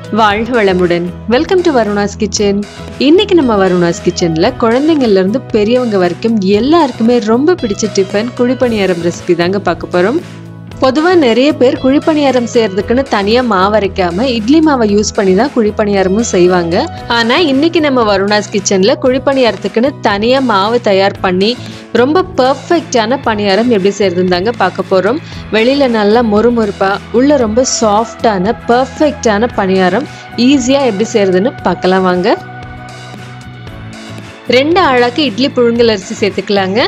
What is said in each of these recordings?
வாழ்க வளமுடன் welcome to வருணாஸ் kitchen இன்னைக்கு நம்ம வருணாஸ் கிச்சன்ல குழந்தைங்கள்ல இருந்து பெரியவங்க வரைக்கும் எல்லாருக்குமே ரொம்ப பிடிச்ச டிஃபன் குழிப்பணியாரம் ரெசிபி தாங்க பார்க்க போறோம் பொதுவா நிறைய பேர் குழிப்பணியாரம் செய்யறதுக்குன்னு தனியா மாவு அரைக்காம இட்லி மாவை யூஸ் பண்ணி தான் குழிப்பணியாரமும் செய்வாங்க ஆனா இன்னைக்கு நம்ம வருணாஸ் கிச்சன்ல குழிப்பணியாரத்துக்குன்னு தனியா மாவு தயார் பண்ணி ரொம்ப பர்ஃபெக்டான பணியாரம் எப்படி செய்யறதுன்னு தாங்க பார்க்க போறோம் வெளியில நல்லா மொறுமொறுப்பா உள்ள ரொம்ப சாஃப்டான பர்ஃபெக்டான பணியாரம் ஈஸியா எப்படி செய்யறதுன்னு பார்க்கலாம் வாங்க ரெண்டு ஆழாக்கு இட்லி புழுங்கல் அரிசி சேர்த்துக்கலாங்க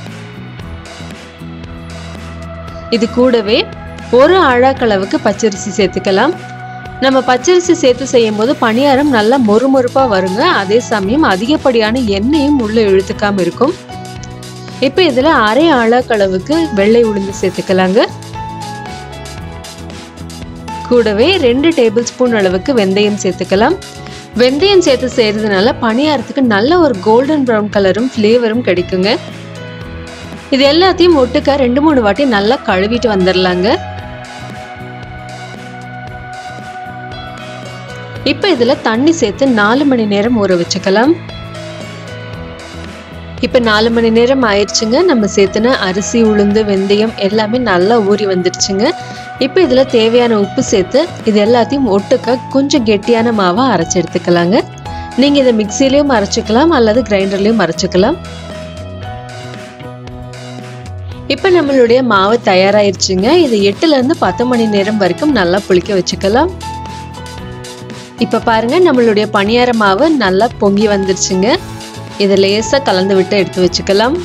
இது கூடவே ஒரு ஆழாக்களவுக்கு பச்சரிசி சேர்த்துக்கலாம் நம்ம பச்சரிசி சேர்த்து செய்யும் போது பணியாரம் நல்லா மொறுமொறுப்பா வருங்க அதே சமயம் அதிகப்படியான எண்ணெயும் உள்ள இழுத்துக்காம இருக்கும் இப்போ இதில் அரை ஆழாக்களவுக்கு வெள்ளை உளுந்து சேர்த்துக்கலாங்க கூடவே ரெண்டு டேபிள் ஸ்பூன் அளவுக்கு வெந்தயம் சேர்த்துக்கலாம் வெந்தயம் சேர்த்து செய்யறதுனால பணியாரத்துக்கு நல்ல ஒரு கோல்டன் ப்ரௌன் கலரும் ஃப்ளேவரும் கிடைக்குங்க இது எல்லாத்தையும் ஒட்டுக்க ரெண்டு மூணு வாட்டி நல்லா கழுவிட்டு வந்துடலாங்க இப்போ இதில் தண்ணி சேர்த்து நாலு மணி நேரம் ஊற வச்சுக்கலாம் இப்போ நாலு மணி நேரம் ஆயிடுச்சுங்க நம்ம சேர்த்துன அரிசி உளுந்து வெந்தயம் எல்லாமே நல்லா ஊறி வந்துடுச்சுங்க இப்போ இதில் தேவையான உப்பு சேர்த்து இது எல்லாத்தையும் ஒட்டுக்க கொஞ்சம் கெட்டியான மாவை அரைச்சி எடுத்துக்கலாங்க நீங்கள் இதை மிக்சிலையும் அரைச்சிக்கலாம் அல்லது கிரைண்டர்லையும் அரைச்சிக்கலாம் இப்போ நம்மளுடைய மாவு தயாராயிருச்சுங்க இது எட்டுலேருந்து பத்து மணி நேரம் வரைக்கும் நல்லா புளிக்க வச்சுக்கலாம் இப்போ பாருங்க நம்மளுடைய பணியார மாவு நல்லா பொங்கி வந்துருச்சுங்க இதை லேசாக கலந்து விட்டு எடுத்து வச்சுக்கலாம்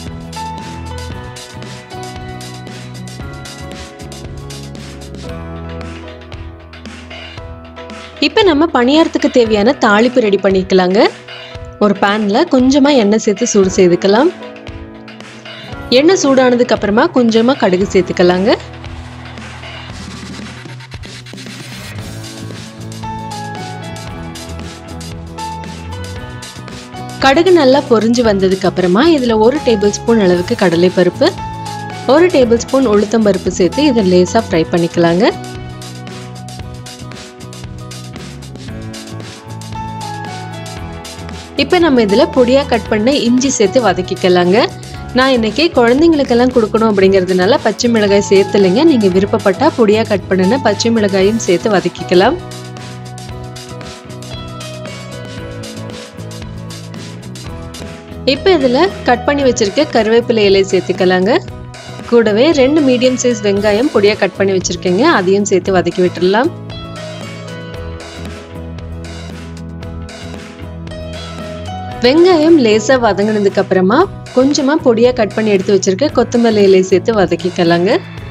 இப்போ நம்ம பணியாரத்துக்கு தேவையான தாளிப்பு ரெடி பண்ணிக்கலாங்க ஒரு பேனில் கொஞ்சமாக எண்ணெய் சேர்த்து சூடு செய்துக்கலாம் எண்ணெய் சூடானதுக்கு அப்புறமா கொஞ்சமாக கடுகு சேர்த்துக்கலாங்க கடுகு நல்லா பொரிஞ்சு வந்ததுக்கு அப்புறமா இதில் ஒரு டேபிள் ஸ்பூன் அளவுக்கு கடலை பருப்பு ஒரு டேபிள் ஸ்பூன் உளுத்தம் பருப்பு சேர்த்து இதை லேசாக ஃப்ரை பண்ணிக்கலாங்க இப்போ நம்ம இதில் பொடியாக கட் பண்ண இஞ்சி சேர்த்து வதக்கிக்கலாங்க நான் இன்னைக்கு குழந்தைங்களுக்கெல்லாம் கொடுக்கணும் அப்படிங்கிறதுனால பச்சை மிளகாய் சேர்த்துலைங்க நீங்கள் விருப்பப்பட்டால் பொடியாக கட் பண்ணின பச்சை மிளகாயும் சேர்த்து வதக்கிக்கலாம் இப்போ இதில் கட் பண்ணி வச்சிருக்க கருவேப்பிலை இலை சேர்த்துக்கலாங்க கூடவே ரெண்டு மீடியம் சைஸ் வெங்காயம் பொடியாக கட் பண்ணி வச்சுருக்கேங்க அதையும் சேர்த்து வதக்கி விட்டுடலாம் வெங்காயம் லேசாக வதங்கினதுக்கு அப்புறமா கொஞ்சமாக பொடியாக கட் பண்ணி எடுத்து வச்சிருக்க கொத்தமல்லி இலை சேர்த்து வதக்கிக்கலாங்க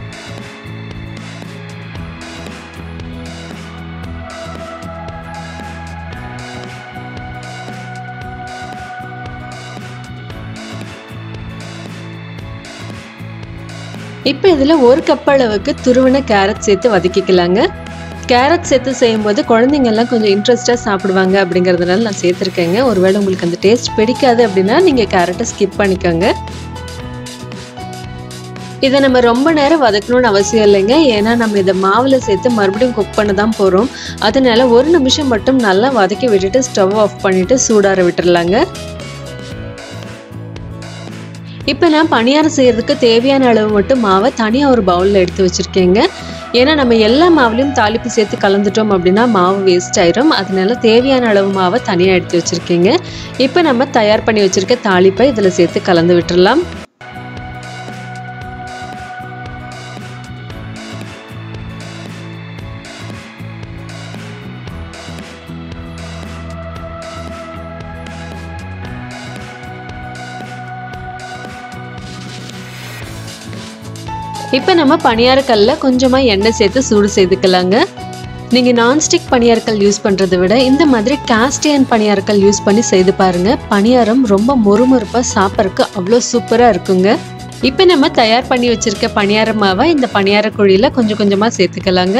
இப்போ இதில் ஒரு கப் அளவுக்கு துருவின கேரட் சேர்த்து வதக்கிக்கலாங்க கேரட் சேர்த்து செய்யும்போது குழந்தைங்கள்லாம் கொஞ்சம் இன்ட்ரெஸ்டாக சாப்பிடுவாங்க அப்படிங்கிறதுனால நான் சேர்த்துருக்கேங்க ஒருவேளை உங்களுக்கு அந்த டேஸ்ட் பிடிக்காது அப்படின்னா நீங்கள் கேரட்டை ஸ்கிப் பண்ணிக்கோங்க இதை நம்ம ரொம்ப நேரம் வதக்கணும்னு அவசியம் இல்லைங்க ஏன்னா நம்ம இதை மாவில் சேர்த்து மறுபடியும் குக் பண்ண தான் போகிறோம் அதனால ஒரு நிமிஷம் மட்டும் நல்லா வதக்கி விட்டுட்டு ஸ்டவ் ஆஃப் பண்ணிவிட்டு சூடார விட்டுடலாங்க இப்போ நான் பணியாரம் செய்கிறதுக்கு தேவையான அளவு மட்டும் மாவை தனியாக ஒரு பவுலில் எடுத்து வச்சுருக்கேங்க ஏன்னா நம்ம எல்லா மாவுலையும் தாளிப்பு சேர்த்து கலந்துட்டோம் அப்படின்னா மாவு வேஸ்ட் ஆயிரும் அதனால தேவையான அளவு மாவை தனியாக எடுத்து வச்சுருக்கீங்க இப்போ நம்ம தயார் பண்ணி வச்சுருக்க தாளிப்பை இதில் சேர்த்து கலந்து விட்டுடலாம் இப்போ நம்ம பணியாரக்கல்ல கொஞ்சமாக எண்ணெய் சேர்த்து சூடு செய்துக்கலாங்க நீங்கள் நான்ஸ்டிக் பணியாரக்கல் யூஸ் பண்ணுறதை விட இந்த மாதிரி காஸ்டியன் பணியாரக்கல் யூஸ் பண்ணி செய்து பாருங்க பணியாரம் ரொம்ப மொறுமொறுப்பாக சாப்பிட்றதுக்கு அவ்வளோ சூப்பராக இருக்குங்க இப்போ நம்ம தயார் பண்ணி வச்சிருக்க பணியார மாவை இந்த பணியார குழியில் கொஞ்சம் கொஞ்சமாக சேர்த்துக்கலாங்க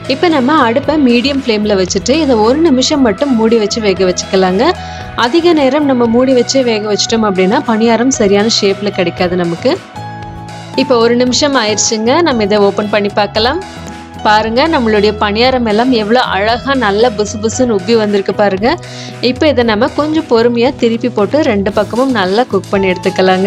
இப்போ நம்ம அடுப்பை மீடியம் ஃப்ளேமில் வச்சுட்டு இதை ஒரு நிமிஷம் மட்டும் மூடி வச்சு வேக வச்சுக்கலாங்க அதிக நேரம் நம்ம மூடி வச்சு வேக வச்சிட்டோம் அப்படின்னா பணியாரம் சரியான ஷேப்பில் கிடைக்காது நமக்கு இப்போ ஒரு நிமிஷம் ஆயிடுச்சுங்க நம்ம இதை ஓப்பன் பண்ணி பார்க்கலாம் பாருங்க நம்மளுடைய பணியாரம் எல்லாம் எவ்வளோ அழகாக நல்லா புசு புசுன்னு உப்பி வந்திருக்கு பாருங்க இப்போ இதை நம்ம கொஞ்சம் பொறுமையாக திருப்பி போட்டு ரெண்டு பக்கமும் நல்லா குக் பண்ணி எடுத்துக்கலாங்க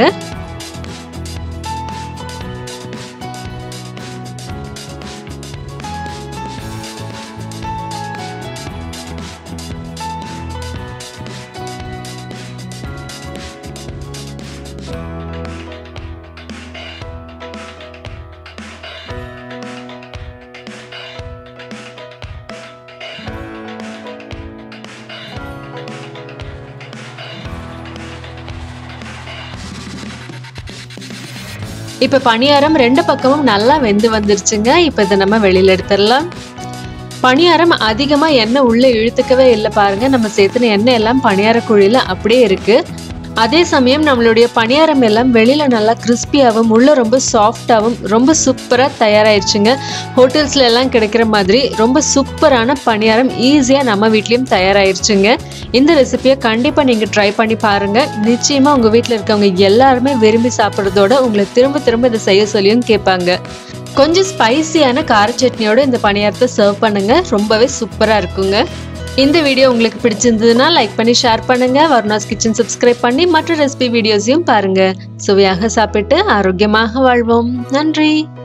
இப்போ பணியாரம் ரெண்டு பக்கமும் நல்லா வெந்து வந்துருச்சுங்க இப்போ இதை நம்ம வெளியில் எடுத்துடலாம் பணியாரம் அதிகமாக எண்ணெய் உள்ளே இழுத்துக்கவே இல்லை பாருங்க நம்ம சேர்த்துன எண்ணெய் எல்லாம் பணியார குழியில் அப்படியே இருக்கு அதே சமயம் நம்மளுடைய பணியாரம் எல்லாம் வெளியில் நல்லா கிறிஸ்பியாகவும் உள்ள ரொம்ப சாஃப்டாகவும் ரொம்ப சூப்பராக தயாராகிடுச்சுங்க ஹோட்டல்ஸ்ல எல்லாம் கிடைக்கிற மாதிரி ரொம்ப சூப்பரான பணியாரம் ஈஸியாக நம்ம வீட்லேயும் தயாராகிடுச்சுங்க இந்த ரெசிபியை கண்டிப்பாக நீங்கள் ட்ரை பண்ணி பாருங்கள் நிச்சயமாக உங்கள் வீட்டில் இருக்கவங்க எல்லாருமே விரும்பி சாப்பிட்றதோட உங்களை திரும்ப திரும்ப இதை செய்ய சொல்லியும் கேட்பாங்க கொஞ்சம் ஸ்பைசியான கார சட்னியோட இந்த பணியாரத்தை சர்வ் பண்ணுங்க ரொம்பவே சூப்பராக இருக்குங்க இந்த வீடியோ உங்களுக்கு பிடிச்சிருந்ததுன்னா லைக் பண்ணி ஷேர் பண்ணுங்க வருணாஸ் கிச்சன் சப்ஸ்கிரைப் பண்ணி மற்ற ரெசிபி வீடியோஸையும் பாருங்க சுவையாக சாப்பிட்டு ஆரோக்கியமாக வாழ்வோம் நன்றி